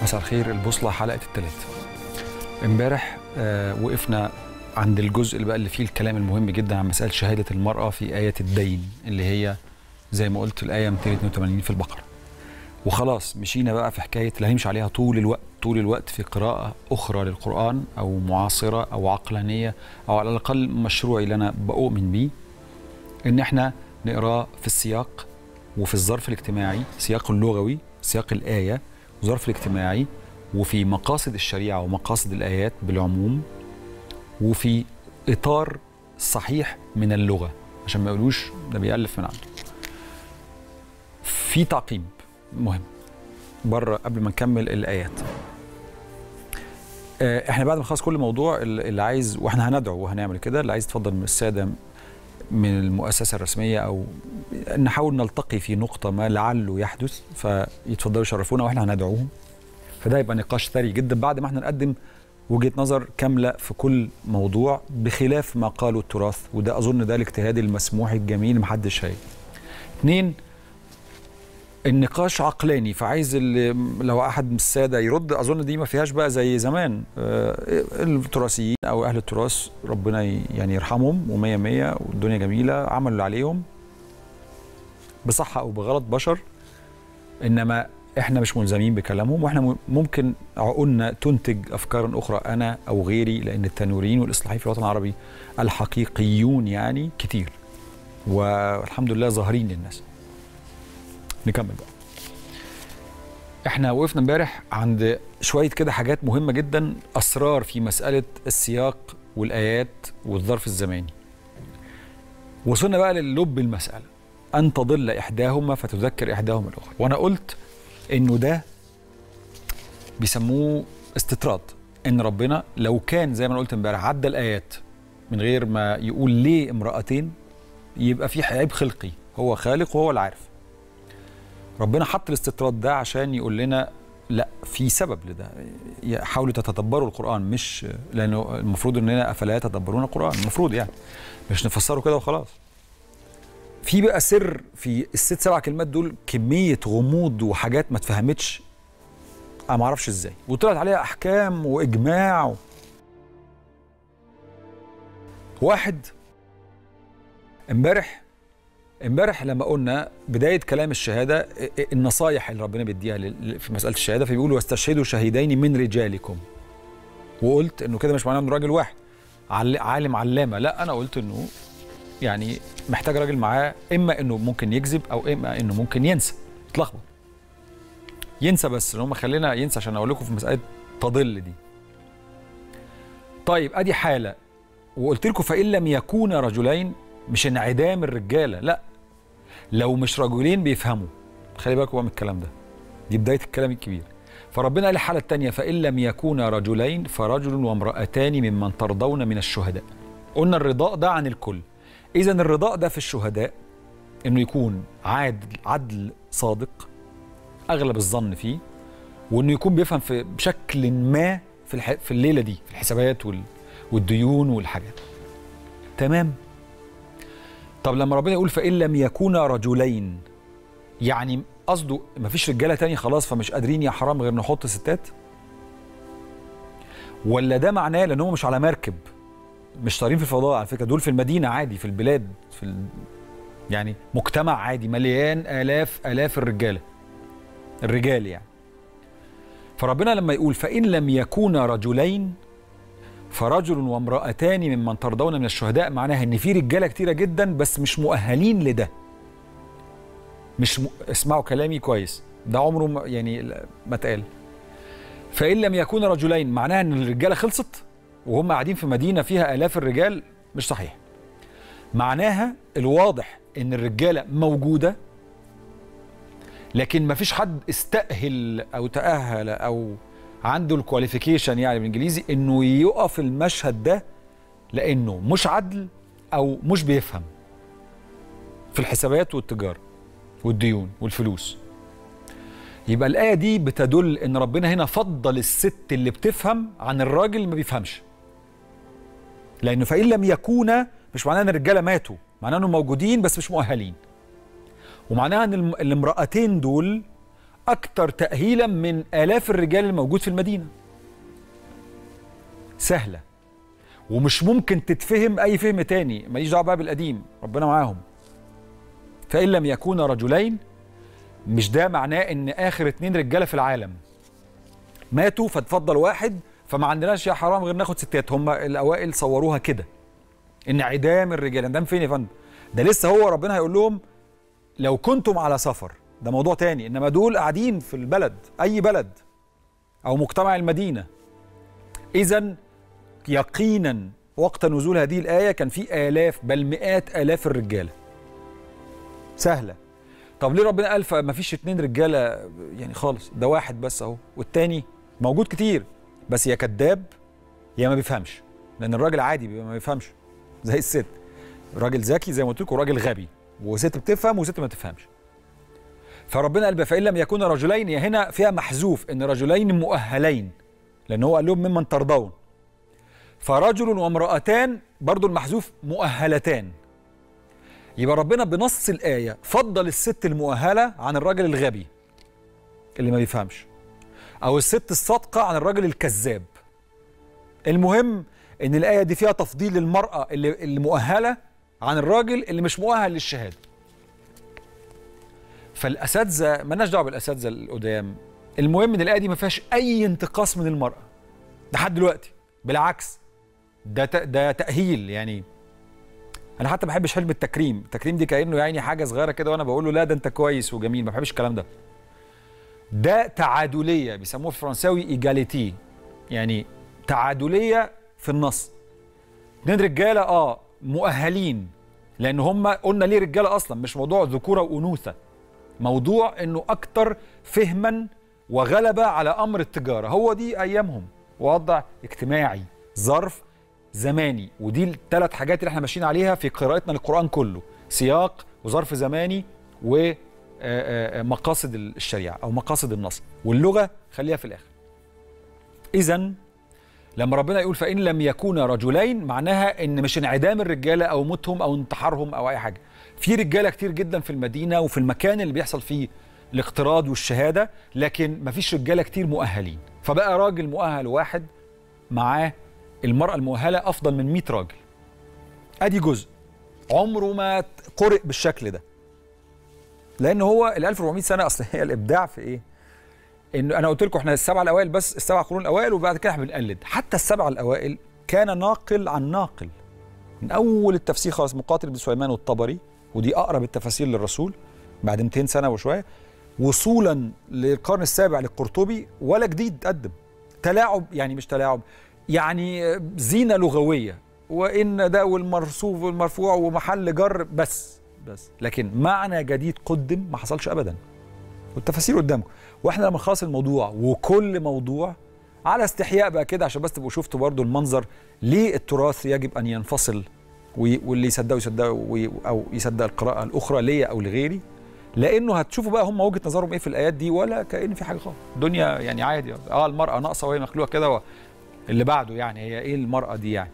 مساء الخير البوصلة حلقة الثلاث امبارح آه وقفنا عند الجزء اللي بقى اللي فيه الكلام المهم جدا عن مسألة شهادة المرأة في آية الدين اللي هي زي ما قلت الآية 282 في البقرة وخلاص مشينا بقى في حكاية اللي هنمشي عليها طول الوقت طول الوقت في قراءة أخرى للقرآن أو معاصرة أو عقلانية أو على الأقل مشروعي اللي أنا بؤمن بيه إن إحنا نقراه في السياق وفي الظرف الاجتماعي سياق اللغوي سياق الآية الظرف الاجتماعي وفي مقاصد الشريعة ومقاصد الآيات بالعموم وفي إطار صحيح من اللغة عشان ما يقولوش ده بيألف من عنده في تعقيب مهم بره قبل ما نكمل الآيات احنا بعد ما نخلص كل موضوع اللي عايز واحنا هندعو وهنعمل كده اللي عايز يتفضل من الساده من المؤسسه الرسميه او نحاول نلتقي في نقطه ما لعله يحدث فيتفضلوا يشرفونا واحنا هندعوهم فده يبقى نقاش ثري جدا بعد ما احنا نقدم وجهه نظر كامله في كل موضوع بخلاف ما قاله التراث وده اظن ده الاجتهاد المسموح الجميل محدش هي اثنين النقاش عقلاني فعايز اللي لو احد من الساده يرد اظن دي ما فيهاش بقى زي زمان التراثيين او اهل التراث ربنا يعني يرحمهم ومية مية والدنيا جميله عملوا اللي عليهم بصح او بغلط بشر انما احنا مش ملزمين بكلامهم واحنا ممكن عقولنا تنتج افكارا اخرى انا او غيري لان التنوريين والاصلاحيين في الوطن العربي الحقيقيون يعني كتير والحمد لله ظاهرين للناس نكمل بقى احنا وقفنا امبارح عند شويه كده حاجات مهمه جدا اسرار في مساله السياق والايات والظرف الزماني وصلنا بقى للب المساله ان تضل احداهما فتذكر احداهما الاخرى وانا قلت انه ده بيسموه استطراد ان ربنا لو كان زي ما انا قلت امبارح عدى الايات من غير ما يقول ليه امراتين يبقى في عيب خلقي هو خالق وهو اللي عارف ربنا حط الاستطراد ده عشان يقول لنا لا في سبب لده حاولوا تتدبروا القران مش لانه المفروض اننا افلا يتدبرون القران المفروض يعني مش نفسره كده وخلاص في بقى سر في الست سبع كلمات دول كميه غموض وحاجات ما اتفهمتش انا ما اعرفش ازاي وطلعت عليها احكام واجماع و... واحد امبارح امبارح لما قلنا بدايه كلام الشهاده النصايح اللي ربنا بيديها في مساله الشهاده فبيقولوا واستشهدوا شهيدين من رجالكم وقلت انه كده مش معناه انه راجل واحد عالم علامه لا انا قلت انه يعني محتاج راجل معاه اما انه ممكن يكذب او اما انه ممكن ينسى اتلخبط ينسى بس ان هم خلينا ينسى عشان اقول لكم في مساله تضل دي طيب ادي حاله وقلت لكم فان لم يكونا رجلين مش انعدام الرجاله لا لو مش رجلين بيفهموا خلي بالكم بقى من الكلام ده دي بدايه الكلام الكبير فربنا قال الحاله الثانيه فان لم يكونا رجلين فرجل وامراتان ممن ترضون من الشهداء قلنا الرضاء ده عن الكل اذا الرضاء ده في الشهداء انه يكون عادل عدل صادق اغلب الظن فيه وانه يكون بيفهم في بشكل ما في الح... في الليله دي في الحسابات وال... والديون والحاجات تمام طب لما ربنا يقول فإن لم يكونا رجلين يعني قصده مفيش رجاله تاني خلاص فمش قادرين يا حرام غير نحط ستات ولا ده معناه لان هم مش على مركب مش طايرين في الفضاء على فكره دول في المدينه عادي في البلاد في ال... يعني مجتمع عادي مليان الاف الاف الرجاله الرجال يعني فربنا لما يقول فإن لم يكونا رجلين فرجل وامرأتان ممن ترضون من الشهداء معناها ان في رجاله كتيره جدا بس مش مؤهلين لده مش م... اسمعوا كلامي كويس ده عمره ما يعني ما اتقال فان لم يكون رجلين معناها ان الرجاله خلصت وهم قاعدين في مدينه فيها الاف الرجال مش صحيح معناها الواضح ان الرجاله موجوده لكن ما فيش حد استأهل او تأهل او عنده الكواليفيكيشن يعني بالانجليزي انه يقف المشهد ده لانه مش عدل او مش بيفهم في الحسابات والتجاره والديون والفلوس يبقى الايه دي بتدل ان ربنا هنا فضل الست اللي بتفهم عن الراجل اللي ما بيفهمش لانه فان لم يكونا مش معناه ان الرجاله ماتوا معناه انهم موجودين بس مش مؤهلين ومعناها ان الم- الامرأتين دول اكتر تاهيلا من الاف الرجال الموجود في المدينه سهله ومش ممكن تتفهم اي فهم تاني ماليش دعوه بقى بالقديم ربنا معاهم فان لم يكونا رجلين مش ده معناه ان اخر اتنين رجاله في العالم ماتوا فتفضل واحد فما عندناش يا حرام غير ناخد ستات هم الاوائل صوروها كده انعدام الرجال انعدام فين يا فندم ده لسه هو ربنا هيقول لهم لو كنتم على سفر ده موضوع تاني انما دول قاعدين في البلد اي بلد او مجتمع المدينه اذا يقينا وقت نزول هذه الايه كان في الاف بل مئات الاف الرجاله سهله طب ليه ربنا قال فما فيش اتنين رجاله يعني خالص ده واحد بس اهو والتاني موجود كتير بس يا كذاب يا ما بيفهمش لان الراجل عادي بيبقى ما بيفهمش زي الست راجل ذكي زي ما قلت لكم راجل غبي وست بتفهم وست ما تفهمش فربنا قال فإن لم يكون رجلين هي هنا فيها محذوف ان رجلين مؤهلين لان هو قال لهم ممن ترضون فرجل وامرأتان برضو المحذوف مؤهلتان يبقى ربنا بنص الآية فضل الست المؤهلة عن الراجل الغبي اللي ما بيفهمش أو الست الصادقة عن الراجل الكذاب المهم إن الآية دي فيها تفضيل المرأة اللي, اللي مؤهلة عن الراجل اللي مش مؤهل للشهادة فالأساتذة مالناش دعوة بالأساتذة القدام المهم إن الآية دي ما فيهاش أي انتقاص من المرأة لحد دلوقتي بالعكس ده ده تأهيل يعني انا حتى ما بحبش حلم التكريم التكريم دي كانه يعني حاجه صغيره كده وانا بقول له لا ده انت كويس وجميل ما بحبش الكلام ده ده تعادليه بيسموه في الفرنساوي ايجاليتي يعني تعادليه في النص اتنين رجاله اه مؤهلين لان هم قلنا ليه رجاله اصلا مش موضوع ذكوره وانوثه موضوع انه اكتر فهما وغلبه على امر التجاره هو دي ايامهم وضع اجتماعي ظرف زماني ودي الثلاث حاجات اللي احنا ماشيين عليها في قراءتنا للقرآن كله سياق وظرف زماني ومقاصد الشريعة أو مقاصد النص واللغة خليها في الآخر إذا لما ربنا يقول فإن لم يكونا رجلين معناها إن مش انعدام الرجالة أو موتهم أو انتحارهم أو أي حاجة في رجالة كتير جدا في المدينة وفي المكان اللي بيحصل فيه الاقتراض والشهادة لكن مفيش رجالة كتير مؤهلين فبقى راجل مؤهل واحد معاه المرأة المؤهلة أفضل من 100 راجل أدي جزء عمره ما قرئ بالشكل ده لأن هو ال 1400 سنة أصل هي الإبداع في إيه؟ إنه أنا قلت لكم إحنا السبعة الأوائل بس السبع قرون الأوائل وبعد كده إحنا بنقلد حتى السبعة الأوائل كان ناقل عن ناقل من أول التفسير خالص مقاتل بن سليمان والطبري ودي أقرب التفاسير للرسول بعد 200 سنة وشوية وصولا للقرن السابع للقرطبي ولا جديد قدم تلاعب يعني مش تلاعب يعني زينه لغويه وان ده والمرصوف والمرفوع ومحل جر بس بس لكن معنى جديد قدم ما حصلش ابدا والتفاسير قدامكم واحنا لما نخلص الموضوع وكل موضوع على استحياء بقى كده عشان بس تبقوا شفتوا برضو المنظر ليه التراث يجب ان ينفصل واللي يصدقوا يصدقوا او يصدق القراءه الاخرى ليا او لغيري لانه هتشوفوا بقى هم وجهه نظرهم ايه في الايات دي ولا كان في حاجه خالص الدنيا يعني عادي اه المراه ناقصه وهي مخلوقه كده اللي بعده يعني هي ايه المرأة دي يعني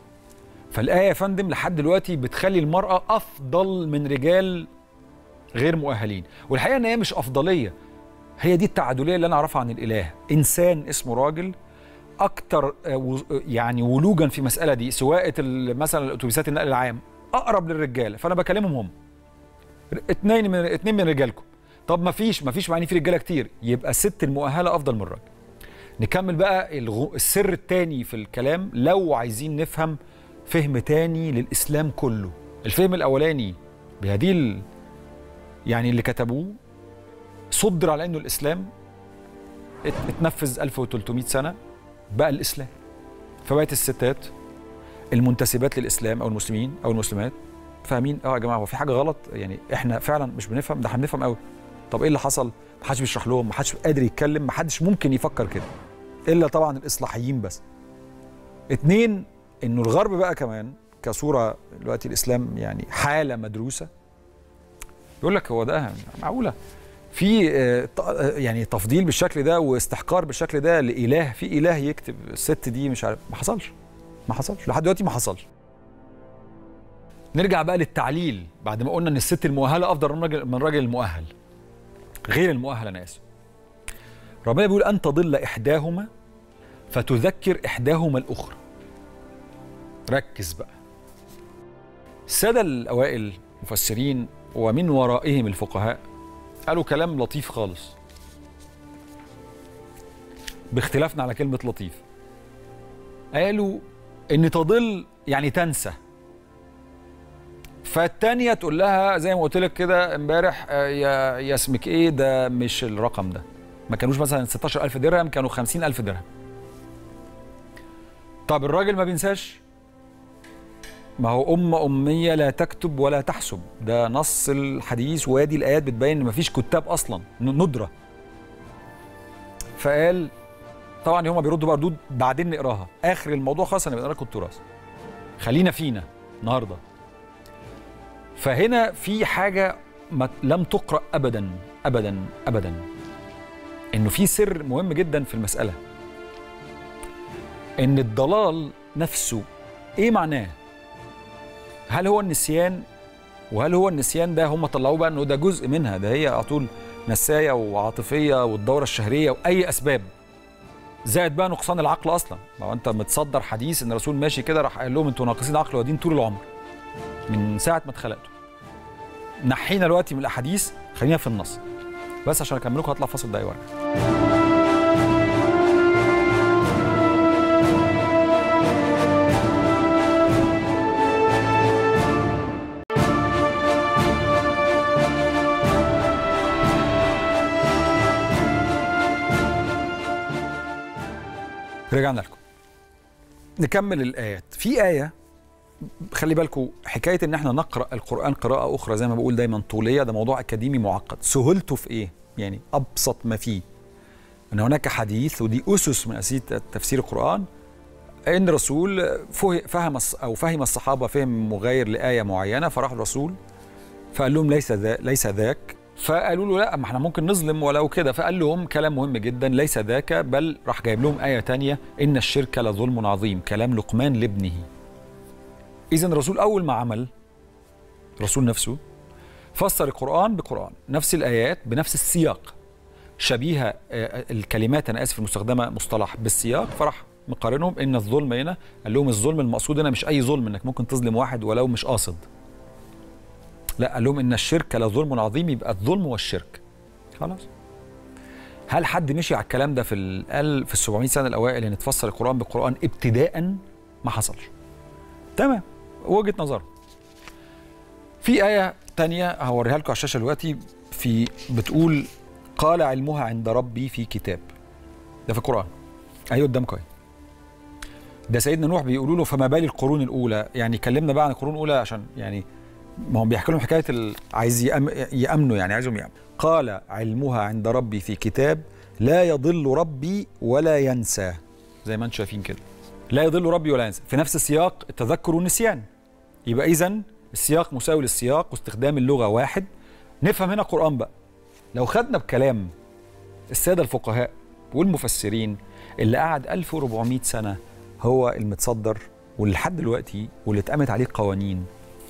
فالآية يا فندم لحد دلوقتي بتخلي المرأة أفضل من رجال غير مؤهلين والحقيقة إن هي مش أفضلية هي دي التعادلية اللي أنا أعرفها عن الإله إنسان اسمه راجل أكتر يعني ولوجا في مسألة دي سواقة مثلا الأتوبيسات النقل العام أقرب للرجالة فأنا بكلمهم هم اتنين من اتنين من رجالكم طب ما فيش ما فيش معني في رجاله كتير يبقى الست المؤهله افضل من الراجل نكمل بقى الغو... السر التاني في الكلام لو عايزين نفهم فهم تاني للإسلام كله الفهم الأولاني بهذه ال... يعني اللي كتبوه صدر على أنه الإسلام ات... اتنفذ 1300 سنة بقى الإسلام فبقت الستات المنتسبات للإسلام أو المسلمين أو المسلمات فاهمين اه يا جماعه هو في حاجه غلط يعني احنا فعلا مش بنفهم ده احنا بنفهم قوي طب ايه اللي حصل ما حدش بيشرح لهم ما حدش قادر يتكلم ما حدش ممكن يفكر كده الا طبعا الاصلاحيين بس اتنين انه الغرب بقى كمان كصوره دلوقتي الاسلام يعني حاله مدروسه يقول لك هو ده معقوله في يعني تفضيل بالشكل ده واستحقار بالشكل ده لاله في اله يكتب الست دي مش عارف ما حصلش ما حصلش لحد دلوقتي ما حصلش نرجع بقى للتعليل بعد ما قلنا ان الست المؤهله افضل من الراجل من الراجل المؤهل غير المؤهل انا اسف ربنا بيقول ان تضل احداهما فتذكر احداهما الاخرى ركز بقى الساده الاوائل مفسرين ومن ورائهم الفقهاء قالوا كلام لطيف خالص باختلافنا على كلمه لطيف قالوا ان تضل يعني تنسى فالتانية تقول لها زي ما قلت لك كده امبارح آه، يا يا اسمك ايه ده مش الرقم ده ما كانوش مثلا 16000 درهم كانوا 50000 درهم طب الراجل ما بينساش ما هو أمة أمية لا تكتب ولا تحسب ده نص الحديث وادي الآيات بتبين إن مفيش كتاب أصلا ن- ندرة فقال طبعا هما بيردوا بقى ردود بعدين نقراها آخر الموضوع خلاص أنا بنقرا لكم التراث خلينا فينا النهارده فهنا في حاجة ما لم تقرأ أبدا أبدا أبدا إنه في سر مهم جدا في المسألة إن الضلال نفسه إيه معناه؟ هل هو النسيان وهل هو النسيان ده هم طلعوه بقى إنه ده جزء منها ده هي على طول نساية وعاطفية والدورة الشهرية وأي أسباب زائد بقى نقصان العقل أصلا ما هو أنت متصدر حديث إن الرسول ماشي كده راح قال لهم أنتوا ناقصين عقل ودين طول العمر من ساعة ما اتخلقتوا نحينا دلوقتي من الاحاديث خلينا في النص بس عشان اكمل لكم هطلع فاصل دقايق وارجع رجعنا لكم نكمل الايات في ايه خلي بالكم حكايه ان احنا نقرا القران قراءه اخرى زي ما بقول دايما طوليه ده موضوع اكاديمي معقد سهولته في ايه يعني ابسط ما فيه ان هناك حديث ودي اسس من اساسيات تفسير القران ان الرسول فه- فهم الص- او فهم الصحابه فهم مغاير لايه معينه فراح الرسول فقال لهم ليس ذا ليس ذاك فقالوا له لا ما احنا ممكن نظلم ولو كده فقال لهم كلام مهم جدا ليس ذاك بل راح جايب لهم ايه تانية ان الشرك لظلم عظيم كلام لقمان لابنه اذا الرسول اول ما عمل الرسول نفسه فسر القران بقران نفس الايات بنفس السياق شبيهه آه، الكلمات انا اسف المستخدمه مصطلح بالسياق فراح مقارنهم ان الظلم هنا قال لهم الظلم المقصود هنا مش اي ظلم انك ممكن تظلم واحد ولو مش قاصد لا قال لهم ان الشرك لظلم عظيم يبقى الظلم والشرك خلاص هل حد مشي على الكلام ده في ال قال في ال 700 سنه الاوائل ان تفسر القران بالقران ابتداء ما حصلش تمام وجهه نظر في آية تانية هوريها لكم على الشاشة دلوقتي في بتقول قال علمها عند ربي في كتاب ده في القرآن أيوة قدامكم أهي ده سيدنا نوح بيقولوا له فما بال القرون الأولى يعني كلمنا بقى عن القرون الأولى عشان يعني ما هم بيحكوا لهم حكاية ال... عايز يأم... يأمنوا يعني عايزهم يأمنوا قال علمها عند ربي في كتاب لا يضل ربي ولا ينسى زي ما انتم شايفين كده لا يضل ربي ولا ينسى في نفس السياق التذكر والنسيان يبقى اذا السياق مساوي للسياق واستخدام اللغه واحد نفهم هنا القران بقى لو خدنا بكلام الساده الفقهاء والمفسرين اللي قعد 1400 سنه هو المتصدر واللي لحد دلوقتي واللي اتقامت عليه قوانين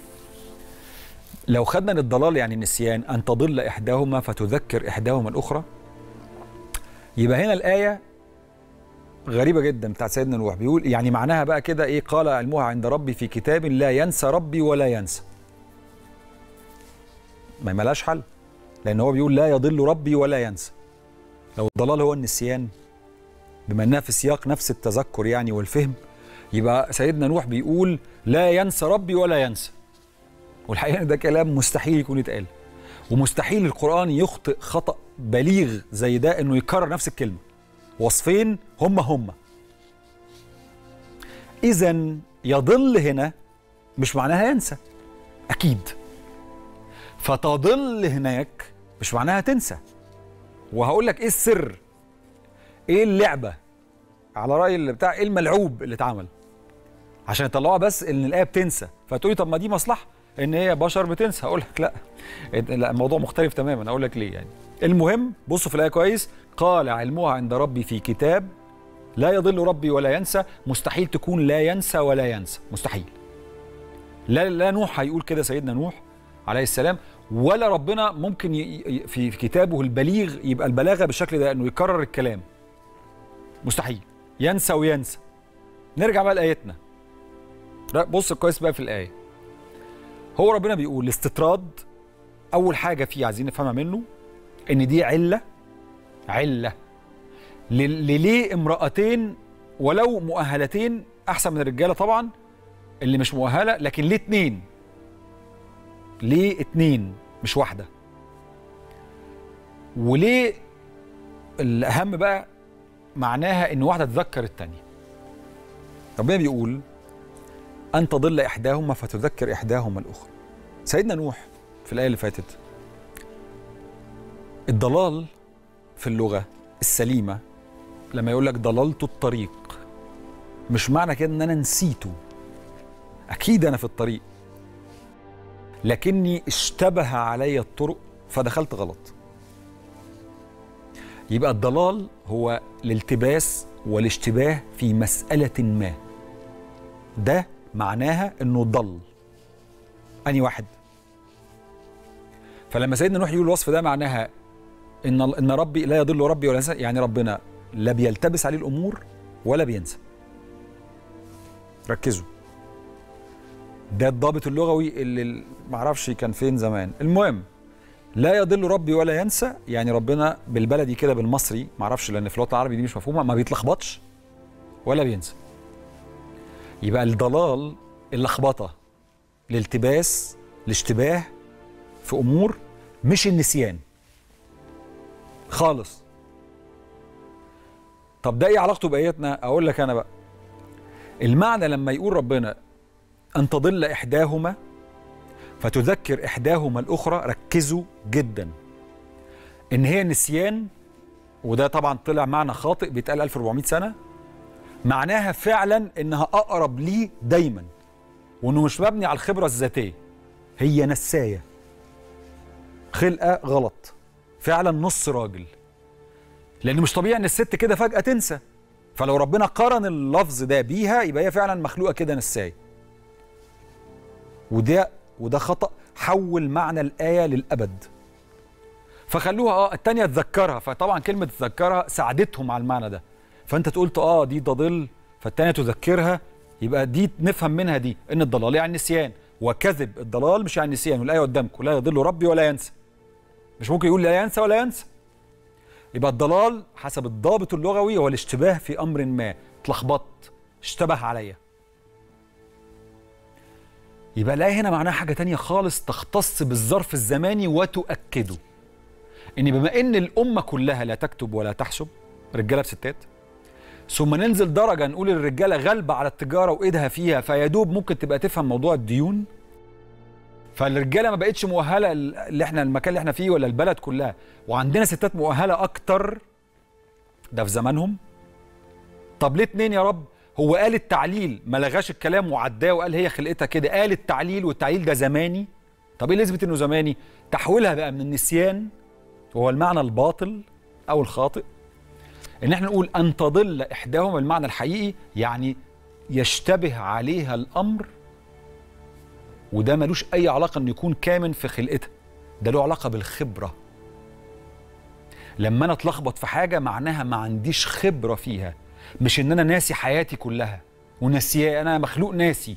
لو خدنا ان الضلال يعني النسيان ان تضل احداهما فتذكر احداهما الاخرى يبقى هنا الايه غريبه جدا بتاعت سيدنا نوح بيقول يعني معناها بقى كده ايه قال علمها عند ربي في كتاب لا ينسى ربي ولا ينسى ما ملاش حل لان هو بيقول لا يضل ربي ولا ينسى لو الضلال هو النسيان بما انها في سياق نفس التذكر يعني والفهم يبقى سيدنا نوح بيقول لا ينسى ربي ولا ينسى والحقيقه ده كلام مستحيل يكون يتقال ومستحيل القران يخطئ خطا بليغ زي ده انه يكرر نفس الكلمه وصفين هم هم اذا يضل هنا مش معناها ينسى اكيد فتضل هناك مش معناها تنسى وهقول لك ايه السر ايه اللعبه على راي اللي بتاع ايه الملعوب اللي اتعمل عشان يطلعوها بس ان الايه بتنسى فتقولي طب ما دي مصلحه ان هي بشر بتنسى هقول لك لا لا الموضوع مختلف تماما اقول لك ليه يعني المهم بصوا في الايه كويس قال علمها عند ربي في كتاب لا يضل ربي ولا ينسى مستحيل تكون لا ينسى ولا ينسى مستحيل لا لا نوح هيقول كده سيدنا نوح عليه السلام ولا ربنا ممكن ي... ي- في في كتابه البليغ يبقى البلاغه بالشكل ده انه يكرر الكلام مستحيل ينسى وينسى نرجع بقى لايتنا لا، بص كويس بقى في الايه هو ربنا بيقول الاستطراد اول حاجه فيه عايزين نفهمها منه ان دي عله عله ل- لليه امرأتين ولو مؤهلتين احسن من الرجاله طبعا اللي مش مؤهله لكن ليه اتنين ليه اتنين مش واحده وليه الاهم بقى معناها ان واحده تذكر التانيه ربنا بيقول ان تضل احداهما فتذكر احداهما الاخرى سيدنا نوح في الايه اللي فاتت الضلال في اللغه السليمه لما يقول لك ضللت الطريق مش معنى كده ان انا نسيته اكيد انا في الطريق لكني اشتبه علي الطرق فدخلت غلط يبقى الضلال هو الالتباس والاشتباه في مسألة ما ده معناها انه ضل اني واحد فلما سيدنا نوح يقول الوصف ده معناها ان ان ربي لا يضل ربي ولا ينسى يعني ربنا لا بيلتبس عليه الامور ولا بينسى ركزوا ده الضابط اللغوي اللي معرفش كان فين زمان المهم لا يضل ربي ولا ينسى يعني ربنا بالبلدي كده بالمصري معرفش لان في الوطن العربي دي مش مفهومه ما بيتلخبطش ولا بينسى يبقى الضلال اللخبطه الالتباس الاشتباه في امور مش النسيان خالص طب ده ايه علاقته بايتنا اقول لك انا بقى المعنى لما يقول ربنا ان تضل احداهما فتذكر احداهما الاخرى ركزوا جدا ان هي نسيان وده طبعا طلع معنى خاطئ بيتقال 1400 سنه معناها فعلا انها اقرب ليه دايما وانه مش مبني على الخبره الذاتيه هي نسايه خلقه غلط فعلا نص راجل لان مش طبيعي ان الست كده فجاه تنسى فلو ربنا قارن اللفظ ده بيها يبقى هي فعلا مخلوقه كده نسايه وده وده خطا حول معنى الايه للابد فخلوها اه التانية تذكرها فطبعا كلمه تذكرها ساعدتهم على المعنى ده فانت تقولت اه دي تضل فالتانية تذكرها يبقى دي نفهم منها دي ان الضلال يعني النسيان وكذب الضلال مش يعني النسيان والايه قدامكم لا يضل ربي ولا ينسى مش ممكن يقول لا ينسى ولا ينسى يبقى الضلال حسب الضابط اللغوي هو الاشتباه في امر ما اتلخبطت اشتبه عليا يبقى الايه هنا معناها حاجه تانية خالص تختص بالظرف الزماني وتؤكده ان بما ان الامه كلها لا تكتب ولا تحسب رجاله بستات ثم ننزل درجه نقول الرجاله غالبه على التجاره وايدها فيها فيدوب ممكن تبقى تفهم موضوع الديون فالرجاله ما بقتش مؤهله اللي احنا المكان اللي احنا فيه ولا البلد كلها وعندنا ستات مؤهله اكتر ده في زمانهم طب ليه اتنين يا رب هو قال التعليل ما لغاش الكلام وعداه وقال هي خلقتها كده قال التعليل والتعليل ده زماني طب ايه اللي يثبت انه زماني تحويلها بقى من النسيان وهو المعنى الباطل او الخاطئ ان احنا نقول ان تضل احداهما المعنى الحقيقي يعني يشتبه عليها الامر وده ملوش اي علاقه انه يكون كامن في خلقتها ده له علاقه بالخبره لما انا اتلخبط في حاجه معناها ما عنديش خبره فيها مش ان انا ناسي حياتي كلها وناسيه انا مخلوق ناسي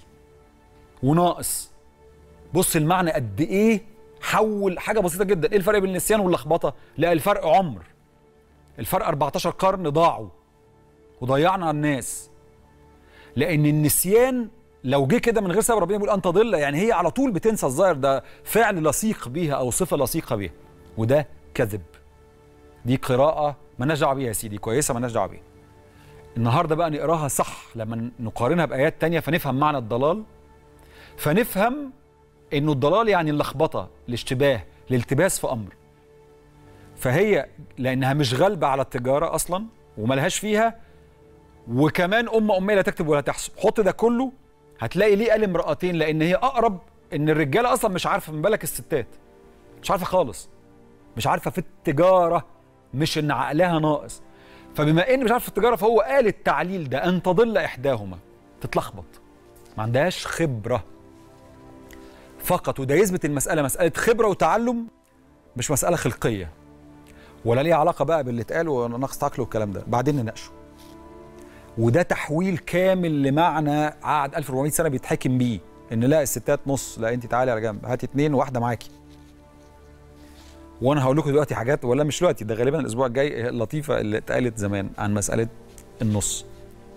وناقص بص المعنى قد ايه حول حاجه بسيطه جدا ايه الفرق بين النسيان واللخبطه لا الفرق عمر الفرق 14 قرن ضاعوا وضيعنا الناس لان النسيان لو جه كده من غير سبب ربنا بيقول ان تضل يعني هي على طول بتنسى الظاهر ده فعل لصيق بيها او صفه لصيقه بيها وده كذب دي قراءه مالناش دعوه بيها يا سيدي كويسه مالناش دعوه بيها النهارده بقى نقراها صح لما نقارنها بايات تانية فنفهم معنى الضلال فنفهم انه الضلال يعني اللخبطه الاشتباه الالتباس في امر فهي لانها مش غالبه على التجاره اصلا وملهاش فيها وكمان امه اميه لا تكتب ولا تحسب حط ده كله هتلاقي ليه قال امرأتين لان هي اقرب ان الرجاله اصلا مش عارفه من بالك الستات مش عارفه خالص مش عارفه في التجاره مش ان عقلها ناقص فبما ان مش عارفه في التجاره فهو قال التعليل ده ان تضل احداهما تتلخبط ما عندهاش خبره فقط وده يثبت المساله مساله خبره وتعلم مش مساله خلقيه ولا ليها علاقه بقى باللي اتقال ونقص عقل والكلام ده بعدين نناقشه وده تحويل كامل لمعنى قعد 1400 سنه بيتحكم بيه ان لا الستات نص لا انت تعالي على جنب هاتي اتنين وواحده معاكي وانا هقول لكم دلوقتي حاجات ولا مش دلوقتي ده غالبا الاسبوع الجاي اللطيفه اللي اتقالت زمان عن مساله النص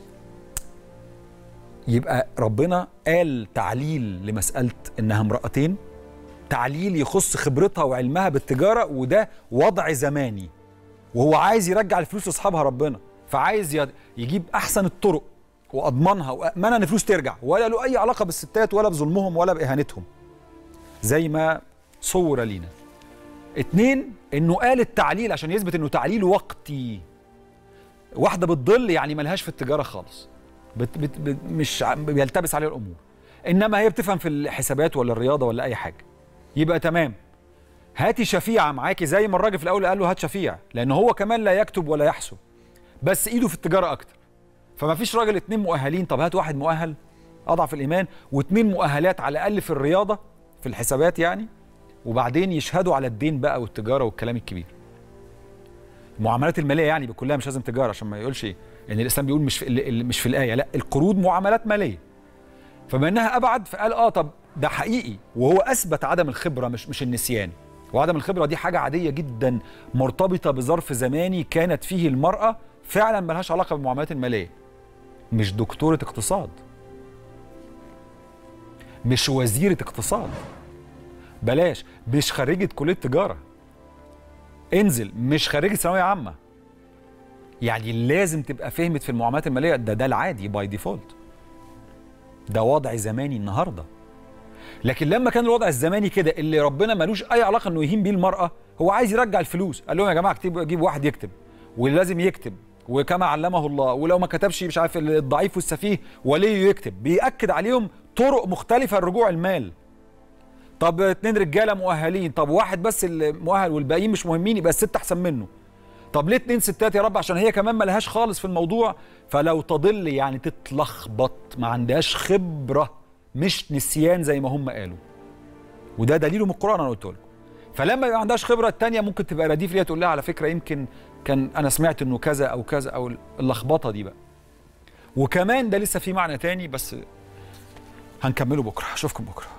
يبقى ربنا قال تعليل لمساله انها امراتين تعليل يخص خبرتها وعلمها بالتجاره وده وضع زماني وهو عايز يرجع الفلوس لاصحابها ربنا فعايز ي- يجيب احسن الطرق واضمنها وامنها ان الفلوس ترجع ولا له اي علاقه بالستات ولا بظلمهم ولا باهانتهم زي ما صور لينا اتنين انه قال التعليل عشان يثبت انه تعليل وقتي واحده بتضل يعني ملهاش في التجاره خالص بت بت بت مش ع- بيلتبس عليها الامور انما هي بتفهم في الحسابات ولا الرياضه ولا اي حاجه يبقى تمام هاتي شفيعه معاكي زي ما الراجل في الاول قال له هات شفيع لان هو كمان لا يكتب ولا يحسب بس ايده في التجاره اكتر فما فيش راجل اتنين مؤهلين طب هات واحد مؤهل اضعف الايمان واتنين مؤهلات على الاقل في الرياضه في الحسابات يعني وبعدين يشهدوا على الدين بقى والتجاره والكلام الكبير المعاملات الماليه يعني كلها مش لازم تجاره عشان ما يقولش ان الاسلام بيقول مش في ال- ال- مش في الايه لا القروض معاملات ماليه فبما انها ابعد فقال اه طب ده حقيقي وهو اثبت عدم الخبره مش مش النسيان وعدم الخبره دي حاجه عاديه جدا مرتبطه بظرف زماني كانت فيه المراه فعلا ملهاش علاقه بالمعاملات الماليه مش دكتوره اقتصاد مش وزيره اقتصاد بلاش مش خريجه كليه تجاره انزل مش خريجه ثانويه عامه يعني لازم تبقى فهمت في المعاملات الماليه ده ده العادي باي ديفولت ده وضع زماني النهارده لكن لما كان الوضع الزماني كده اللي ربنا ملوش اي علاقه انه يهين بيه المراه هو عايز يرجع الفلوس قال لهم يا جماعه اكتبوا جيب واحد يكتب ولازم يكتب وكما علمه الله ولو ما كتبش مش عارف الضعيف والسفيه وليه يكتب بيأكد عليهم طرق مختلفه لرجوع المال طب اتنين رجاله مؤهلين طب واحد بس اللي مؤهل والباقيين مش مهمين يبقى الست احسن منه طب ليه اتنين ستات يا رب عشان هي كمان ملهاش خالص في الموضوع فلو تضل يعني تتلخبط ما عندهاش خبره مش نسيان زي ما هم قالوا وده دليله من القران انا قلت لكم فلما يبقى عندهاش خبره التانية ممكن تبقى رديف ليها تقول لها على فكره يمكن كان انا سمعت انه كذا او كذا او اللخبطه دي بقى وكمان ده لسه في معنى تاني بس هنكمله بكره اشوفكم بكره